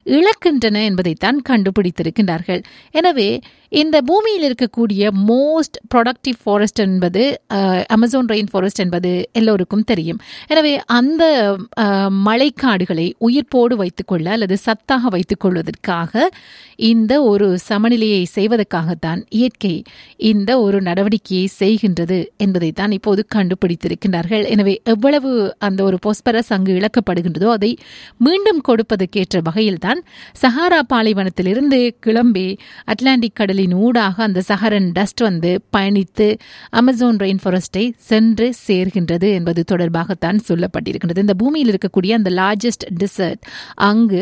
இழக்கின்றன என்பதைத்தான் கண்டுபிடித்திருக்கின்றார்கள் எனவே இந்த பூமியில் இருக்கக்கூடிய மோஸ்ட் ப்ரொடக்டிவ் ஃபாரஸ்ட் என்பது அமேசான் ரெயின் ஃபாரஸ்ட் என்பது எல்லோருக்கும் தெரியும் எனவே அந்த அஹ், மழைக்காடுகளை உயிர்ப்போடு வைத்துக்கொள்ள அல்லது சத்தாக வைத்துக் கொள்வதற்காக இந்த ஒரு சமநிலையை செய்வதற்காகத்தான் இயற்கை இந்த ஒரு நடவடிக்கையை செய்கின்றது என்பதைத்தான் இப்போது கண்டுபிடித்திருக்கின்றார்கள் எனவே எவ்வளவு அந்த ஒரு பொஸ்பரஸ் அங்கு இழக்கப்படுகின்றதோ அதை மீண்டும் கொடுப்பதற்கேற்ற வகையில்தான் சஹாரா பாலைவனத்திலிருந்து கிளம்பி அட்லாண்டிக் கடலின் ஊடாக அந்த சஹரன் டஸ்ட் வந்து பயணித்து அமேசான் ரெயின் ஃபாரஸ்டை சென்று சேர்கின்றது என்பது தொடர்பாகத்தான் சொல்லப்பட்டிருக்கின்றது இந்த பூமியில் இருக்கக்கூடிய அந்த லார்ஜஸ்ட் டிசர்ட் அங்கு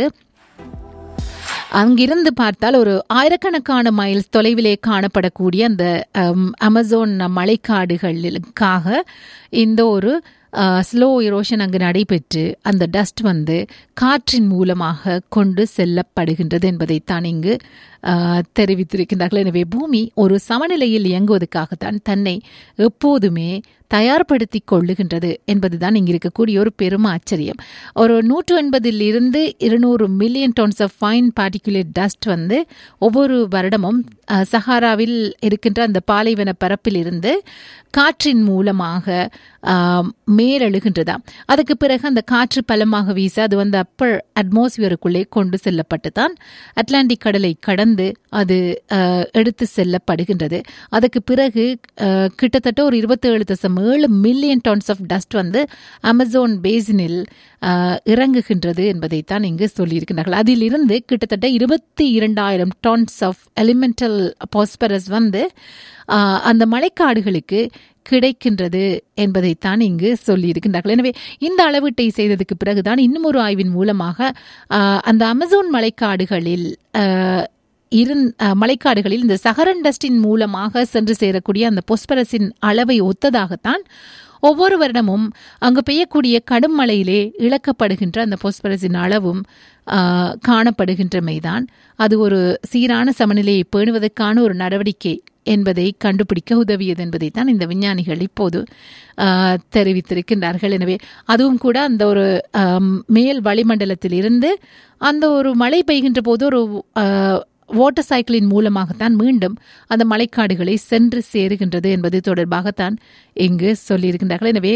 அங்கிருந்து பார்த்தால் ஒரு ஆயிரக்கணக்கான மைல்ஸ் தொலைவிலே காணப்படக்கூடிய அந்த அம், அமேசான் மழைக்காடுகளுக்காக இந்த ஒரு ஸ்லோ இரோஷன் அங்கு நடைபெற்று அந்த டஸ்ட் வந்து காற்றின் மூலமாக கொண்டு செல்லப்படுகின்றது என்பதைத்தான் இங்கு அஹ், தெரிவித்திருக்கின்றார்கள் எனவே பூமி ஒரு சமநிலையில் இயங்குவதற்காகத்தான் தன்னை எப்போதுமே தயார்படுத்தி கொள்ளுகின்றது என்பதுதான் இங்கு இருக்கக்கூடிய ஒரு பெரும் ஆச்சரியம் ஒரு நூற்று எண்பதில் இருந்து இருநூறு million tons of fine particulate dust வந்து ஒவ்வொரு வருடமும் அஹ், சஹாராவில் இருக்கின்ற அந்த பாலைவன பரப்பில் இருந்து காற்றின் மூலமாக ஆம், மேலெழுகின்றதாம் அதுக்கு பிறகு அந்த காற்று பலமாக வீச அது வந்து அப்பர் அட்மாஸ்பியருக்குள்ளே கொண்டு செல்லப்பட்டு தான் அட்லாண்டிக் கடலை கடந்து அது அஹ், எடுத்து செல்லப்படுகின்றது அதுக்கு பிறகு அஹ், கிட்டத்தட்ட ஒரு இருபத்தேழு தசம் ஏழு மில்லியன் டன்ஸ் ஆஃப் டஸ்ட் வந்து அமேசான் பேசினில் அஹ், இறங்குகின்றது என்பதைத்தான் இங்கு சொல்லியிருக்கிறார்கள் அதிலிருந்து கிட்டத்தட்ட இருபத்தி இரண்டாயிரம் டன்ஸ் ஆஃப் எலிமெண்டல் பாஸ்பரஸ் வந்து அஹ், அந்த மழைக்காடுகளுக்கு கிடைக்கின்றது என்பதைத்தான் இங்கு சொல்லியிருக்கின்றார்கள் எனவே இந்த அளவீட்டை செய்ததுக்கு பிறகுதான் இன்னும் ஒரு ஆய்வின் மூலமாக ஆஹ், அந்த அமேசான் மலைக்காடுகளில் ஆஹ், இருந் அஹ், மலைக்காடுகளில் இந்த சஹரன் டஸ்டின் மூலமாக சென்று சேரக்கூடிய அந்த பொஸ்பரஸின் அளவை ஒத்ததாகத்தான் ஒவ்வொரு வருடமும் அங்கு பெய்யக்கூடிய கடும் மழையிலே இழக்கப்படுகின்ற அந்த பொஸ்பரஸின் அளவும் ஆஹ், காணப்படுகின்றமைதான் அது ஒரு சீரான சமநிலையை பேணுவதற்கான ஒரு நடவடிக்கை என்பதை கண்டுபிடிக்க உதவியது என்பதைத்தான் இந்த விஞ்ஞானிகள் இப்போது ஆஹ், தெரிவித்திருக்கின்றார்கள் எனவே அதுவும் கூட அந்த ஒரு ஆம், மேல் வளிமண்டலத்தில் இருந்து அந்த ஒரு மழை பெய்கின்ற போது ஒரு வாட்டர் சைக்கிளின் மூலமாகத்தான் மீண்டும் அந்த மழைக்காடுகளை சென்று சேருகின்றது என்பது தொடர்பாகத்தான் இங்கு சொல்லியிருக்கின்றார்கள் எனவே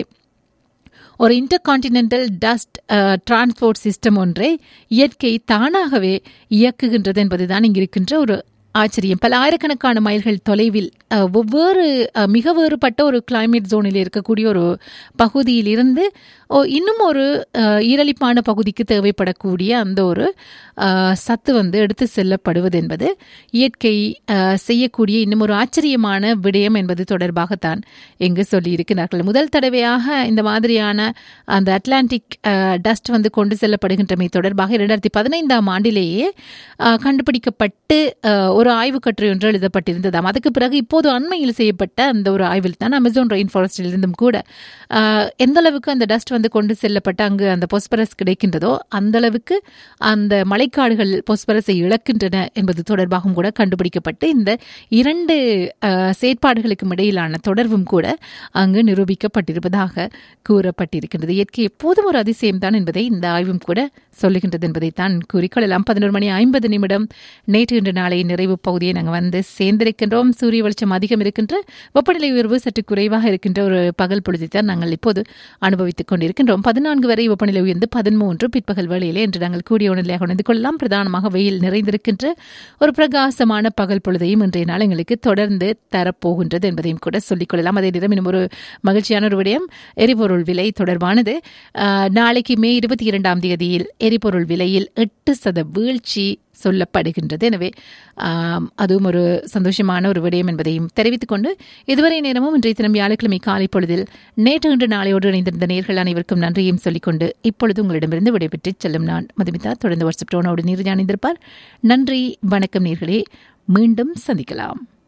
ஒரு இன்டர்கான்டினென்டல் டஸ்ட் டிரான்ஸ்போர்ட் சிஸ்டம் ஒன்றை இயற்கை தானாகவே இயக்குகின்றது என்பதுதான் இங்கு இருக்கின்ற ஒரு ஆச்சரியம் பல ஆயிரக்கணக்கான மைல்கள் தொலைவில் அஹ், ஒவ்வொரு அஹ், மிக வேறுபட்ட ஒரு கிளைமேட் ஜோனில் இருக்கக்கூடிய ஒரு பகுதியில் இருந்து ஓ, இன்னும் ஒரு அஹ், ஈரலிப்பான பகுதிக்கு தேவைப்படக்கூடிய அந்த ஒரு அஹ், சத்து வந்து எடுத்து செல்லப்படுவது என்பது இயற்கை அஹ், செய்யக்கூடிய இன்னும் ஒரு ஆச்சரியமான விடயம் என்பது தொடர்பாகத்தான் இங்கு சொல்லியிருக்கிறார்கள் முதல் தடவையாக இந்த மாதிரியான அந்த அட்லாண்டிக் டஸ்ட் வந்து கொண்டு செல்லப்படுகின்றமை தொடர்பாக இரண்டாயிரத்தி பதினைந்தாம் ஆண்டிலேயே அஹ், கண்டுபிடிக்கப்பட்டு அஹ், ஒரு ஆய்வு கட்டுரை ஒன்று எழுதப்பட்டிருந்ததாம் அதுக்கு பிறகு இப்போது அண்மையில் செய்யப்பட்ட அந்த ஒரு ஆய்வில் தான் அமேசான் ரெயின் ஃபாரஸ்டில் இருந்தும் கூட அஹ், எந்த அளவுக்கு அந்த டஸ்ட் வந்து கொண்டு செல்லப்பட்டு அங்கு அந்த பொஸ்பரஸ் கிடைக்கின்றதோ அந்த அளவுக்கு அந்த மழைக்காடுகள் பொஸ்பரஸை இழக்கின்றன என்பது தொடர்பாகவும் கூட கண்டுபிடிக்கப்பட்டு இந்த இரண்டு அஹ், செயற்பாடுகளுக்கும் இடையிலான தொடர்பும் கூட அங்கு நிரூபிக்கப்பட்டிருப்பதாக கூறப்பட்டிருக்கின்றது இயற்கை எப்போதும் ஒரு அதிசயம் தான் என்பதை இந்த ஆய்வும் கூட சொல்லுகின்றது என்பதைத்தான் கூறிக்கொள்ளலாம் பதினோரு மணி ஐம்பது நிமிடம் நேற்று இன்று நாளை நிறைவு பகுதியை நாங்கள் வந்து சேர்ந்திருக்கின்றோம் சூரிய வெளிச்சம் அதிகம் இருக்கின்ற வெப்பநிலை உயர்வு சற்று குறைவாக இருக்கின்ற ஒரு பகல் பொழுதைத்தான் நாங்கள் இப்போது அனுபவித்துக் கொண்டிருக்கின்றோம் பதினான்கு வரை வெப்பநிலை உயர்ந்து பதிமூன்று பிற்பகல் வேளையிலே என்று நாங்கள் கூடிய உணர்நிலையாக உணர்ந்து கொள்ளலாம் பிரதானமாக வெயில் நிறைந்திருக்கின்ற ஒரு பிரகாசமான பகல் பொழுதையும் இன்றைய நாள் எங்களுக்கு தொடர்ந்து தரப்போகின்றது என்பதையும் கூட சொல்லிக் கொள்ளலாம் அதே நேரம் இன்னும் ஒரு மகிழ்ச்சியான ஒரு விடயம் எரிபொருள் விலை தொடர்பானது ஆஹ், நாளைக்கு மே இருபத்தி இரண்டாம் தேதியில் எரிபொருள் விலையில் எட்டு சத வீழ்ச்சி சொல்லப்படுகின்றது எனவே ஆம், அதுவும் ஒரு சந்தோஷமான ஒரு விடயம் என்பதையும் தெரிவித்துக் கொண்டு இதுவரை நேரமும் இன்றைய தினம் வியாழக்கிழமை காலை பொழுதில் நேற்று இன்று நாளையோடு இணைந்திருந்த நேர்கள் அனைவருக்கும் நன்றியும் சொல்லிக்கொண்டு இப்பொழுது உங்களிடமிருந்து விடைபெற்று செல்லும் நான் மதுமிதா தொடர்ந்து வாட்ஸ்அப் டோனோடு நீர் இணைந்திருப்பார் நன்றி வணக்கம் நேர்களே மீண்டும் சந்திக்கலாம்